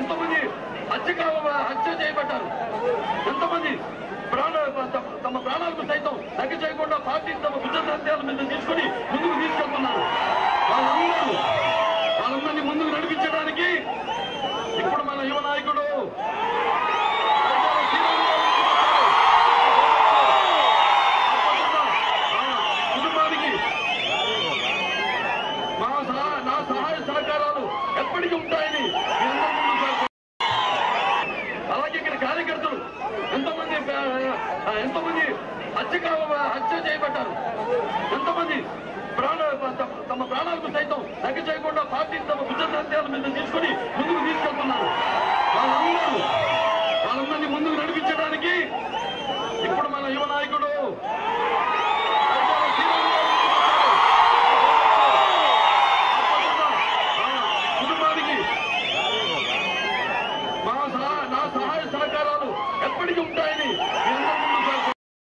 ఎంతమంది హత్య కావ హత్య చేయబడ్డారు ఎంతమంది ప్రాణ తమ- తమ ప్రాణాలకు సైతం లెక్క చేయకుండా పార్టీని తమ భుజ సత్యాల మీద తీసుకుని ముందుకు తీసుకెళ్తున్నారు వాళ్ళందరూ వాళ్ళందరినీ ముందుకు నడిపించడానికి ఇప్పుడు మన యువ నాయకుడు అయ్యాల శ్రీరామ్ గారు ఆ కుటుంబానికి మా సహా- నా సహాయ సహకారాలు ఎప్పటికీ ఉంటాయని మీ అందరి ముందు కోరుకుంటున్నాను. అలాగే ఇక్కడ కార్యకర్తలు ఎంతమంది ఆ, ఎంతమంది హత్య కావ హత్య చేయబడ్డారు ఎంతమంది ప్రాణ తమ- తమ ప్రాణాలకు సైతం లెక్క చేయకుండా పార్టీని తమ భుజ సత్యాల మీద తీసుకుని ముందుకు తీసుకెళ్తున్నారు వాళ్ళందరూ వాళ్ళందరినీ ముందుకు నడిపించడానికి ఇప్పుడు మన యువ నాయకుడు అయ్యాల శ్రీరామ్ గారు ఆ కుటుంబానికి మా సహా- నా సహాయ